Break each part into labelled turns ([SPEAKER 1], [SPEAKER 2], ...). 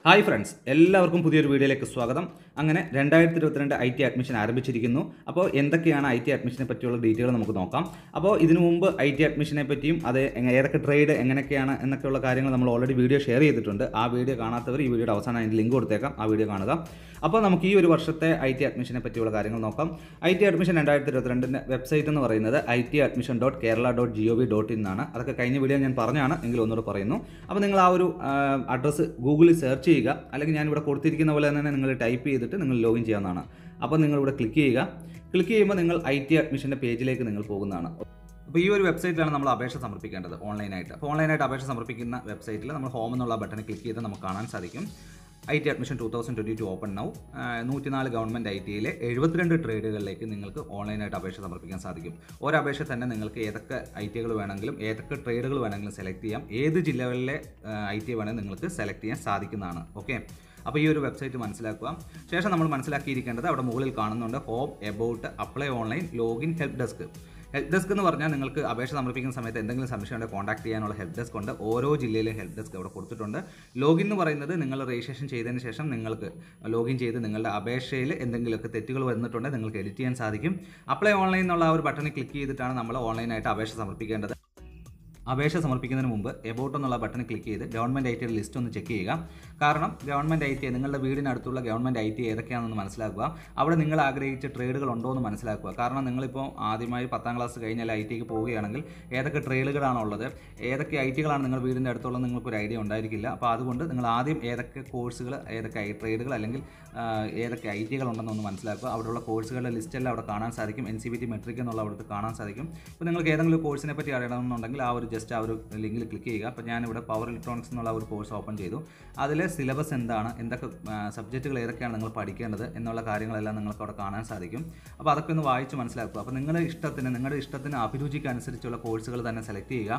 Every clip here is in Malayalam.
[SPEAKER 1] ഹായ് ഫ്രണ്ട്സ് എല്ലാവർക്കും പുതിയൊരു വീഡിയോയിലേക്ക് സ്വാഗതം അങ്ങനെ രണ്ടായിരത്തി ഇരുപത്തിരണ്ട് ഐ ടി അഡ്മിഷൻ ആരംഭിച്ചിരിക്കുന്നു അപ്പോൾ എന്തൊക്കെയാണ് ഐ ടി അഡ്മിഷനെ പറ്റിയുള്ള ഡീറ്റെയിൽ നമുക്ക് നോക്കാം അപ്പോൾ ഇതിനു മുമ്പ് ഐ ടി അഡ്മിഷനെ പറ്റിയും അത് എങ്ങ- ഏതൊക്കെ ട്രേഡ് എങ്ങനെയൊക്കെയാണ് എന്നൊക്കെയുള്ള കാര്യങ്ങൾ നമ്മൾ ഓൾറെഡി വീഡിയോ ഷെയർ ചെയ്തിട്ടുണ്ട് ആ വീഡിയോ കാണാത്തവർ ഈ വീഡിയോയുടെ അവസാനം അതിൻ്റെ ലിങ്ക് കൊടുത്തേക്കാം ആ വീഡിയോ കാണുക അപ്പോൾ നമുക്ക് ഈ ഒരു വർഷത്തെ ഐ ടി അഡ്മിഷനെ പറ്റിയുള്ള കാര്യങ്ങൾ നോക്കാം ഐ ടി അഡ്മിഷൻ രണ്ടായിരത്തി ഇരുപത്തിരണ്ടിൻ്റെ വെബ്സൈറ്റ് എന്ന് പറയുന്നത് I T admission dot Kerala dot G O V dot in ആണ് അതൊക്കെ കഴിഞ്ഞ വീഡിയോ ഞാൻ പറഞ്ഞാണ് എങ്കിലും ഒന്നുകൂടെ പറയുന്നു അപ്പോൾ നിങ്ങൾ ആ ഒരു അഡ്രസ്സ് ഗൂഗിളിൽ സെർച്ച് ചെയ്യുക അല്ലെങ്കിൽ ഞാൻ ഇവിടെ കൊടുത്തിരിക്കുന്ന പോലെ തന്നെ നിങ്ങൾ ടൈപ്പ് ചെയ്തിട്ട് നിങ്ങൾ ലോഗിൻ ചെയ്യാവുന്നതാണ് അപ്പോൾ നിങ്ങൾ ഇവിടെ ക്ലിക്ക് ചെയ്യുക ക്ലിക്ക് ചെയ്യുമ്പോൾ നിങ്ങൾ ഐ ടി അഡ്മിഷൻ്റെ പേജിലേക്ക് നിങ്ങൾ പോകുന്നതാണ് അപ്പോൾ ഈ ഒരു വെബ്സൈറ്റിലാണ് നമ്മൾ അപേക്ഷ സമർപ്പിക്കേണ്ടത് ഓൺലൈനായിട്ട് അപ്പോൾ ഓൺലൈനായിട്ട് അപേക്ഷ സമർപ്പിക്കുന്ന വെബ്സൈറ്റിൽ നമ്മൾ ഹോം എന്നുള്ള ബട്ടണിൽ ക്ലിക്ക് ചെയ്ത് നമുക്ക് കാണാൻ സാധിക്കും I T admission two thousand twenty two open now നൂറ്റിനാല് ഗവൺമെൻറ് ഐ ടിയിലെ എഴുപത്തിരണ്ട് ട്രേഡുകളിലേക്ക് നിങ്ങൾക്ക് ഓൺലൈനായിട്ട് അപേക്ഷ സമർപ്പിക്കാൻ സാധിക്കും ഒരപേക്ഷ തന്നെ നിങ്ങൾക്ക് ഏതൊക്കെ ഐ ടികൾ വേണമെങ്കിലും ഏതൊക്കെ ട്രേഡുകൾ വേണമെങ്കിലും സെലക്ട് ചെയ്യാം ഏത് ജില്ലകളിലെ ഐ ടി വേണമെങ്കിൽ നിങ്ങൾക്ക് സെലക്ട് ചെയ്യാൻ സാധിക്കുന്നതാണ് ഓക്കെ അപ്പോൾ ഈ ഒരു വെബ്സൈറ്റ് മനസ്സിലാക്കുക ശേഷം നമ്മൾ മനസ്സിലാക്കിയിരിക്കേണ്ടത് അവിടെ മുകളിൽ കാണുന്നുണ്ട് home about apply online login help desk help desk എന്ന് പറഞ്ഞാൽ നിങ്ങൾക്ക് അപേക്ഷ സമർപ്പിക്കുന്ന സമയത്ത് എന്തെങ്കിലും സംശയം ഉണ്ടെങ്കിൽ കോൺടാക്ട് ചെയ്യാനുള്ള ഹെൽപ്പ് ഡെസ്ക് ഉണ്ട് ഓരോ ജില്ലയിലെ ഹെൽപ്പ് ഡെസ്ക് അവിടെ കൊടുത്തിട്ടുണ്ട് ലോഗിൻ എന്ന് പറയുന്നത് നിങ്ങൾ രജിസ്ട്രേഷൻ ചെയ്തതിന് ശേഷം നിങ്ങൾക്ക് ലോഗിൻ ചെയ്ത് നിങ്ങളുടെ അപേക്ഷയിൽ എന്തെങ്കിലുമൊക്കെ തെറ്റുകൾ വന്നിട്ടുണ്ടെങ്കിൽ നിങ്ങൾക്ക് എഡിറ്റ് ചെയ്യാൻ സാധിക്കും അപ്ലൈ ഓൺലൈൻ എന്നുള്ള ആ ഒരു ബട്ടണിൽ ക്ലിക്ക് ചെയ്തിട്ടാണ് നമ്മൾ ഓൺലൈനായിട്ട് അപേക്ഷ സമർപ്പിക്കേണ്ടത് അപേക്ഷ സമർപ്പിക്കുന്നതിന് മുമ്പ് എബൌട്ട് എന്നുള്ള ബട്ടൺ ക്ലിക്ക് ചെയ്ത് ഗവൺമെൻറ് ഐ ടിയുടെ ലിസ്റ്റ് ഒന്ന് ചെക്ക് ചെയ്യുക കാരണം ഗവൺമെൻറ് ഐ ടി നിങ്ങളുടെ വീടിനടുത്തുള്ള ഗവൺമെൻറ് ഐ ടി ഏതൊക്കെയാണെന്ന് മനസ്സിലാക്കുക അവിടെ നിങ്ങൾ ആഗ്രഹിച്ച ട്രേഡുകൾ ഉണ്ടോ എന്ന് മനസ്സിലാക്കുക കാരണം നിങ്ങളിപ്പോൾ ആദ്യമായി പത്താം ക്ലാസ് കഴിഞ്ഞാൽ ഐ ടിക്ക് പോവുകയാണെങ്കിൽ ഏതൊക്കെ ട്രേഡുകളാണ് ഉള്ളത് ഏതൊക്കെ ഐ ടികളാണ് നിങ്ങൾ വീടിൻ്റെ അടുത്തുള്ളത് നിങ്ങൾക്കൊരു ഐഡിയ ഉണ്ടായിരിക്കില്ല അപ്പോൾ അതുകൊണ്ട് നിങ്ങൾ ആദ്യം ഏതൊക്കെ കോഴ്സുകൾ ഏതൊക്കെ ഐ ട്രേഡുകൾ അല്ലെങ്കിൽ ആ, ഏതൊക്കെ ഐ ടികൾ ഉണ്ടെന്നൊന്ന് മനസ്സിലാക്കുക അവിടെയുള്ള കോഴ്സുകളുടെ ലിസ്റ്റെല്ലാം അവിടെ കാണാൻ സാധിക്കും N C B T metric എന്നുള്ള അവിടുത്തെ കാണാൻ സാധിക്കും അപ്പോൾ നിങ്ങൾക്ക് ഏതെങ്കിലും കോഴ്സിനെ പറ്റി അറിയണമെന്നുണ്ടെങ്കിൽ ആ ഒരു ജസ്റ്റ് ആ ഒരു ലിങ്കിൽ ക്ലിക്ക് ചെയ്യുക അപ്പോൾ ഞാനിവിടെ പവർ ഇലക്ട്രോണിക്സ് എന്നുള്ള ആ ഒരു കോഴ്സ് ഓപ്പൺ ചെയ്തു അതിലെ സിലബസ് എന്താണ് എന്തൊക്കെ സബ്ജക്റ്റുകൾ ഏതൊക്കെയാണ് നിങ്ങൾ പഠിക്കേണ്ടത് എന്നുള്ള കാര്യങ്ങളെല്ലാം നിങ്ങൾക്ക് അവിടെ കാണാൻ സാധിക്കും അപ്പോൾ അതൊക്കെ ഒന്ന് വായിച്ച് മനസ്സിലാക്കുക അപ്പോൾ നിങ്ങളുടെ ഇഷ്ടത്തിന് നിങ്ങളുടെ ഇഷ്ടത്തിന് അഭിരുചിക്ക് അനുസരിച്ചുള്ള കോഴ്സുകൾ തന്നെ സെലക്ട് ചെയ്യുക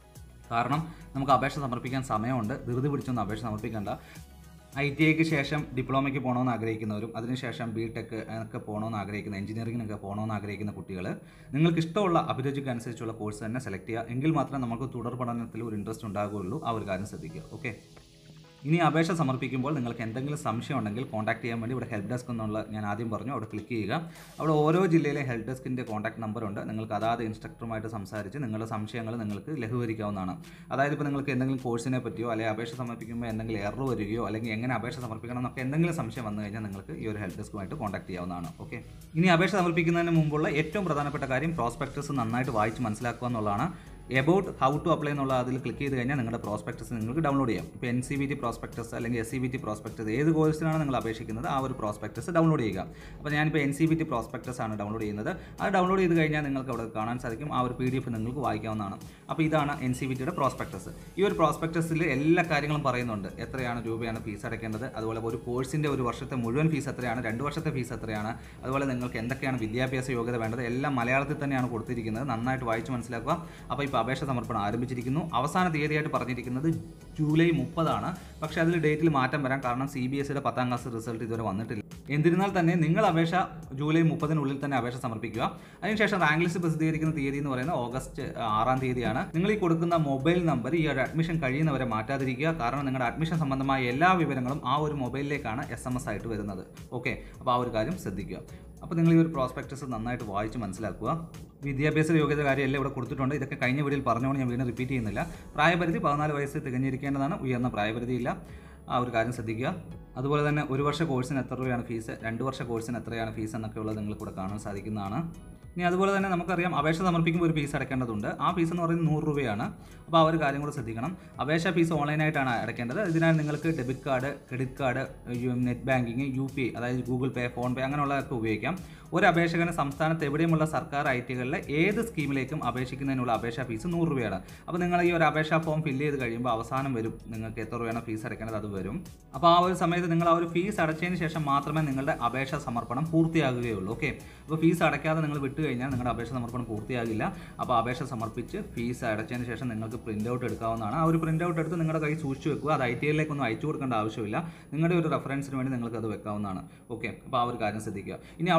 [SPEAKER 1] കാരണം നമുക്ക് അപേക്ഷ സമർപ്പിക്കാൻ സമയമുണ്ട് ധൃതി പിടിച്ചൊന്നും അപേക്ഷ സമർപ്പിക്കേണ്ട ഐ ടി ഐക്ക് ശേഷം ഡിപ്ലോമയ്ക്ക് പോകണമെന്ന് ആഗ്രഹിക്കുന്നവരും അതിനുശേഷം ബി ടെക് ഒക്കെ പോകണമെന്ന് ആഗ്രഹിക്കുന്ന എഞ്ചിനീയറിങ്ങിനൊക്കെ പോകണമെന്ന് ആഗ്രഹിക്കുന്ന കുട്ടികൾ നിങ്ങൾക്ക് ഇഷ്ടമുള്ള അഭിരുചിക്ക് അനുസരിച്ചുള്ള കോഴ്സ് തന്നെ സെലക്ട് ചെയ്യുക എങ്കിൽ മാത്രമേ നമുക്ക് തുടർ പഠനത്തിൽ ഒരു ഇൻട്രസ്റ്റ് ഉണ്ടാകുകയുള്ളൂ ആ ഒരു കാര്യം ശ്രദ്ധിക്കുക ഓക്കെ ഇനി അപേക്ഷ സമർപ്പിക്കുമ്പോൾ നിങ്ങൾക്ക് എന്തെങ്കിലും സംശയം ഉണ്ടെങ്കിൽ കോൺടാക്ട് ചെയ്യാൻ വേണ്ടി ഇവിടെ ഹെൽപ്പ് ഡെസ്ക് എന്നുള്ള ഞാൻ ആദ്യം പറഞ്ഞു അവിടെ ക്ലിക്ക് ചെയ്യുക അവിടെ ഓരോ ജില്ലയിലെ ഹെൽപ്പ് ഡെസ്കിൻ്റെ കോൺടാക്ട് നമ്പർ ഉണ്ട് നിങ്ങൾക്ക് അതാത് ഇൻസ്ട്രക്ടറുമായിട്ട് സംസാരിച്ച് നിങ്ങളുടെ സംശയങ്ങൾ നിങ്ങൾക്ക് ലഘൂകരിക്കാവുന്നതാണ് അതായത് ഇപ്പോൾ നിങ്ങൾക്ക് എന്തെങ്കിലും കോഴ്സിനെ പറ്റിയോ അല്ലെങ്കിൽ അപേക്ഷ സമർപ്പിക്കുമ്പോൾ എന്തെങ്കിലും എറർ വരികയോ അല്ലെങ്കിൽ എങ്ങനെ അപേക്ഷ സമർപ്പിക്കണം എന്നൊക്കെ എന്തെങ്കിലും സംശയം വന്നു കഴിഞ്ഞാൽ നിങ്ങൾക്ക് ഈ ഒരു ഹെൽപ്പ് ഡെസ്കുമായിട്ട് കോൺടാക്ട് ചെയ്യാവുന്നതാണ് ഓക്കെ ഇനി അപേക്ഷ സമർപ്പിക്കുന്നതിന് മുമ്പുള്ള ഏറ്റവും പ്രധാനപ്പെട്ട കാര്യം പ്രോസ്പെക്ടസ് നന്നായിട്ട് വായിച്ച് മനസ്സിലാക്കുക എന്നുള്ളതാണ് എബൌട്ട് ഹൗ ടു അപ്ലൈ എന്നുള്ള അതിൽ ക്ലിക്ക് ചെയ്ത് കഴിഞ്ഞാൽ നിങ്ങളുടെ പ്രോസ്പെക്ടസ് നിങ്ങൾക്ക് ഡൗൺലോഡ് ചെയ്യാം ഇപ്പോൾ N C B T prospectus അല്ലെങ്കിൽ S C B T prospectus ഏത് കോഴ്സിനാണ് നിങ്ങൾ അപേക്ഷിക്കുന്നത് ആ ഒരു പ്രോസ്പെക്ടസ് ഡൗൺലോഡ് ചെയ്യുക അപ്പോൾ ഞാനിപ്പോൾ N C B T prospectus ആണ് ഡൗൺലോഡ് ചെയ്യുന്നത് അത് ഡൗൺലോഡ് ചെയ്ത് കഴിഞ്ഞാൽ നിങ്ങൾക്ക് അവിടെ കാണാൻ സാധിക്കും ആ ഒരു പി ഡി എഫ് നിങ്ങൾക്ക് വായിക്കാവുന്നതാണ് അപ്പോൾ ഇതാണ് എൻ സി ബി ടിയുടെ പ്രോസ്പെക്ടസ് ഈ ഒരു പ്രോസ്പെക്ടസിൽ എല്ലാ കാര്യങ്ങളും പറയുന്നുണ്ട് എത്രയാണ് രൂപയാണ് ഫീസ് അടയ്ക്കേണ്ടത് അതുപോലെ ഒരു കോഴ്സിൻ്റെ ഒരു വർഷത്തെ മുഴുവൻ ഫീസ് എത്രയാണ് രണ്ട് വർഷത്തെ ഫീസ് എത്രയാണ് അതുപോലെ നിങ്ങൾക്ക് എന്തൊക്കെയാണ് വിദ്യാഭ്യാസ യോഗ്യത വേണ്ടത് എല്ലാം മലയാളത്തിൽ തന്നെയാണ് കൊടുത്തിരിക്കുന്നത് നന്നായിട്ട് വായിച്ച് മനസ്സിലാക്കുക അപ്പോൾ ഇപ്പോൾ അപേക്ഷ സമർപ്പണം ആരംഭിച്ചിരിക്കുന്നു അവസാന തീയതിയായിട്ട് പറഞ്ഞിരിക്കുന്നത് ജൂലൈ മുപ്പതാണ് പക്ഷേ അതിൽ ഡേറ്റിൽ മാറ്റം വരാം കാരണം സി ബി എസ് സിയുടെ പത്താം ക്ലാസ് റിസൾട്ട് ഇതുവരെ വന്നിട്ടില്ല എന്നിരുന്നാൽ തന്നെ നിങ്ങൾ അപേക്ഷ ജൂലൈ മുപ്പതിനുള്ളിൽ തന്നെ അപേക്ഷ സമർപ്പിക്കുക അതിനുശേഷം റാങ്ക് ലിസ്റ്റ് പ്രസിദ്ധീകരിക്കുന്ന തീയതി എന്ന് പറയുന്നത് ഓഗസ്റ്റ് ആറാം തീയതിയാണ് നിങ്ങൾ ഈ കൊടുക്കുന്ന മൊബൈൽ നമ്പർ ഈ ഒരു അഡ്മിഷൻ കഴിയുന്നവരെ മാറ്റാതിരിക്കുക കാരണം നിങ്ങളുടെ അഡ്മിഷൻ സംബന്ധമായ എല്ലാ വിവരങ്ങളും ആ ഒരു മൊബൈലിലേക്കാണ് എസ് എം എസ് ആയിട്ട് വരുന്നത് ഓക്കെ അപ്പോൾ ആ ഒരു കാര്യം ശ്രദ്ധിക്കുക അപ്പോൾ നിങ്ങൾ ഈ ഒരു പ്രോസ്പെക്ടസ് നന്നായിട്ട് വായിച്ച് മനസ്സിലാക്കുക വിദ്യാഭ്യാസ യോഗ്യത കാര്യമെല്ലാം ഇവിടെ കൊടുത്തിട്ടുണ്ട് ഇതൊക്കെ കഴിഞ്ഞ വീഡിയോയിൽ പറഞ്ഞുകൊണ്ട് ഞാൻ വീണ്ടും റിപ്പീറ്റ് ചെയ്യുന്നില്ല പ്രായപരിധി പതിനാല് വയസ്സ് തികഞ്ഞിരിക്കേണ്ടതാണ് ഉയർന്ന പ്രായപരിധിയില്ല ആ ഒരു കാര്യം ശ്രദ്ധിക്കുക അതുപോലെ തന്നെ ഒരു വർഷ കോഴ്സിന് എത്ര രൂപയാണ് ഫീസ് രണ്ട് വർഷ കോഴ്സിന് എത്രയാണ് ഫീസ് എന്നൊക്കെ ഉള്ളത് നിങ്ങൾക്ക് ഇവിടെ കാണാൻ സാധിക്കുന്നതാണ് ഇനി അതുപോലെ തന്നെ നമുക്കറിയാം അപേക്ഷ സമർപ്പിക്കുമ്പോൾ ഒരു ഫീസ് അടയ്ക്കേണ്ടതുണ്ട് ആ ഫീസ് എന്ന് പറയുന്നത് നൂറ് രൂപയാണ് അപ്പോൾ ആ ഒരു കാര്യം കൂടെ ശ്രദ്ധിക്കണം അപേക്ഷ ഫീസ് ഓൺലൈനായിട്ടാണ് അടയ്ക്കേണ്ടത് ഇതിനായി നിങ്ങൾക്ക് debit card credit card net banking U P അതായത് ഗൂഗിൾ പേ ഫോൺ പേ അങ്ങനെയുള്ളതൊക്കെ ഉപയോഗിക്കാം ഒരു അപേക്ഷകന് സംസ്ഥാനത്ത് എവിടെയുമുള്ള സർക്കാർ ഐ ടികളിലെ ഏത് സ്കീമിലേക്കും അപേക്ഷിക്കുന്നതിനുള്ള അപേക്ഷാ ഫീസ് നൂറ് രൂപയാണ് അപ്പോൾ നിങ്ങൾ ഈ ഒരു അപേക്ഷാ ഫോം ഫില്ല് ചെയ്ത് കഴിയുമ്പോൾ അവസാനം വരും നിങ്ങൾക്ക് എത്ര രൂപയാണ് ഫീസ് അടയ്ക്കേണ്ടത് അത് വരും അപ്പോൾ ആ ഒരു സമയത്ത് നിങ്ങൾ ആ ഒരു ഫീസ് അടച്ചതിന് ശേഷം മാത്രമേ നിങ്ങളുടെ അപേക്ഷ സമർപ്പണം പൂർത്തിയാകുകയുള്ളൂ ഓക്കെ അപ്പോൾ ഫീസ് അടയ്ക്കാതെ നിങ്ങൾ വിട്ട് കഴിഞ്ഞാൽ നിങ്ങളുടെ അപേക്ഷ സമർപ്പണം പൂർത്തിയാകില്ല അപ്പോൾ അപേക്ഷ സമർപ്പിച്ച് ഫീസ് അടച്ചതിന് ശേഷം നിങ്ങൾക്ക് പ്രിൻ്റ് ഔട്ട് എടുക്കാവുന്നതാണ് ആ ഒരു പ്രിൻ്റ് ഔട്ട് എടുത്ത് നിങ്ങളുടെ കൈ സൂക്ഷിച്ച് വെക്കുക അത് ഐ ടി ഐയിലേക്കൊന്നും അയച്ചു കൊടുക്കേണ്ട ആവശ്യമില്ല നിങ്ങളുടെ ഒരു റെഫറൻസിന് വേണ്ടി നിങ്ങൾക്ക് അത് വെക്കാവുന്നതാണ് ഓക്കെ അപ്പോൾ ആ ഒരു കാര്യം ശ്രദ്ധിക്കുക ഇനി അവിടെ ശ്രദ്ധിക്കേണ്ട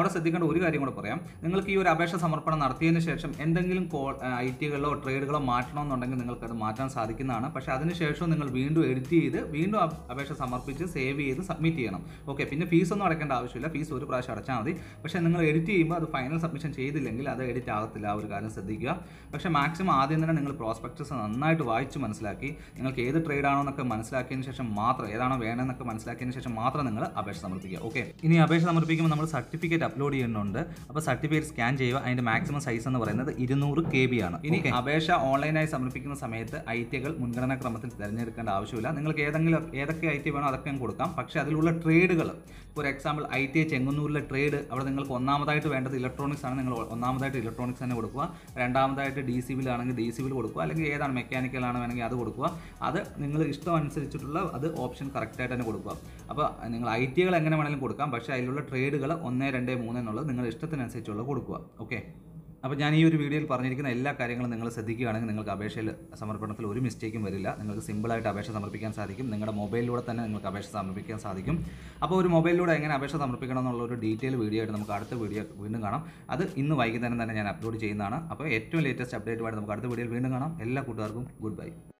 [SPEAKER 1] കൂടെ ഒരു കാര്യം കൂടെ പറയാം നിങ്ങൾക്ക് ഈ ഒരു അപേക്ഷ സമർപ്പണം നടത്തിയതിന് ശേഷം എന്തെങ്കിലും കോ ഐ ടികളോ ട്രേഡുകളോ മാറ്റണമെന്നുണ്ടെങ്കിൽ നിങ്ങൾക്ക് അത് മാറ്റാൻ സാധിക്കുന്നതാണ് പക്ഷേ അതിനുശേഷം നിങ്ങൾ വീണ്ടും എഡിറ്റ് ചെയ്ത് വീണ്ടും അപ്- അപേക്ഷ സമർപ്പിച്ച് സേവ് ചെയ്ത് സബ്മിറ്റ് ചെയ്യണം ഓക്കെ പിന്നെ ഫീസ് ഒന്നും അടയ്ക്കേണ്ട ആവശ്യമില്ല ഫീസ് ഒരു പ്രാവശ്യം അടച്ചാൽ മതി പക്ഷേ നിങ്ങൾ എഡിറ്റ് ചെയ്യുമ്പോൾ അത് ഫൈനൽ സബ്മിഷൻ ചെയ്തില്ലെങ്കിൽ അത് എഡിറ്റ് ആകത്തില്ല ആ ഒരു കാര്യം ശ്രദ്ധിക്കുക പക്ഷേ മാക്സിമം ആദ്യം തന്നെ നിങ്ങൾ പ്രോസ്പെക്ടസ് നന്നായിട്ട് വായിച്ച് മനസ്സിലാക്കി നിങ്ങൾക്ക് ഏത് ട്രേഡ് ആണോ എന്നൊക്കെ മനസ്സിലാക്കിയതിന് ശേഷം മാത്രം ഏതാണോ വേണമെന്നൊക്കെ മനസ്സിലാക്കിയതിന് ശേഷം മാത്രം നിങ്ങൾ അപേക്ഷ സമർപ്പിക്കുക ഓക്കെ ഇനി അപേക്ഷ സമർപ്പിക്കുമ്പോൾ നമ്മൾ സർട്ടിഫിക്കറ്റ് അപ്ലോഡ് ചെയ്യുന്നുണ്ട് അപ്പോൾ സർട്ടിഫിക്കറ്റ് സ്കാൻ ചെയ്യുക അതിൻ്റെ മാക്സിമം സൈസ് എന്ന് പറയുന്നത് ഇരുന്നൂറ് കെ ബി ആണ് ഇനി അപേക്ഷ ഓൺലൈനായി സമർപ്പിക്കുന്ന സമയത്ത് ഐ ടികൾ മുൻഗണനാ ക്രമത്തിൽ തിരഞ്ഞെടുക്കേണ്ട ആവശ്യമില്ല നിങ്ങൾക്ക് ഏതെങ്കിലും ഏതൊക്കെ ഐ ടി വേണോ അതൊക്കെ ഞാൻ കൊടുക്കാം പക്ഷേ അതിലുള്ള ട്രേഡുകൾ for example I T I ചെങ്ങന്നൂരിലെ ട്രേഡ് അവിടെ നിങ്ങൾക്ക് ഒന്നാമതായിട്ട് വേണ്ടത് ഇലക്ട്രോണിക്സ് ആണ് നിങ്ങൾ ഒന്നാമതായിട്ട് ഇലക്ട്രോണിക്സ് തന്നെ കൊടുക്കുക രണ്ടാമതായിട്ട് ഡി സി ബിലാണെങ്കിൽ ഡി സി ബിൽ കൊടുക്കുക അല്ലെങ്കിൽ ഏതാണ് മെക്കാനിക്കൽ ആണ് വേണമെങ്കിൽ അത് കൊടുക്കുക അത് നിങ്ങൾ ഇഷ്ടം അനുസരിച്ചിട്ടുള്ള അത് ഓപ്ഷൻ കറക്റ്റായിട്ട് തന്നെ കൊടുക്കുക അപ്പോൾ നിങ്ങൾ ഐ ടികൾ എങ്ങനെ വേണമെങ്കിലും കൊടുക്കാം പക്ഷേ അതിലുള്ള ട്രേഡുകൾ ഒന്ന് രണ്ട് മൂന്ന് എന്നുള്ളത് നിങ്ങളുടെ ഇഷ്ടത്തിനനുസരിച്ചുള്ള കൊടുക്കുക ഓക്കെ അപ്പോൾ ഞാൻ ഈ ഒരു വീഡിയോയിൽ പറഞ്ഞിരിക്കുന്ന എല്ലാ കാര്യങ്ങളും നിങ്ങൾ ശ്രദ്ധിക്കുകയാണെങ്കിൽ നിങ്ങൾക്ക് അപേക്ഷയിൽ സമർപ്പണത്തിൽ ഒരു മിസ്റ്റേക്കും വരില്ല നിങ്ങൾക്ക് സിമ്പിളായിട്ട് അപേക്ഷ സമർപ്പിക്കാൻ സാധിക്കും നിങ്ങളുടെ മൊബൈലിലൂടെ തന്നെ നിങ്ങൾക്ക് അപേക്ഷ സമർപ്പിക്കാൻ സാധിക്കും അപ്പോൾ ഒരു മൊബൈലിലൂടെ എങ്ങനെ അപേക്ഷ സമർപ്പിക്കണം എന്നുള്ള ഒരു ഡീറ്റെയിൽ വീഡിയോ ആയിട്ട് നമുക്ക് അടുത്ത വീഡിയോ വീണ്ടും കാണാം അത് ഇന്ന് വൈകുന്നേരം തന്നെ ഞാൻ അപ്ലോഡ് ചെയ്യുന്നതാണ് അപ്പോൾ ഏറ്റവും ലേറ്റസ്റ്റ് അപ്ഡേറ്റുമായിട്ട് നമുക്ക് അടുത്ത വീഡിയോയിൽ വീണ്ടും കാണാം എല്ലാ കൂട്ടുകാർക്കും ഗുഡ് ബൈ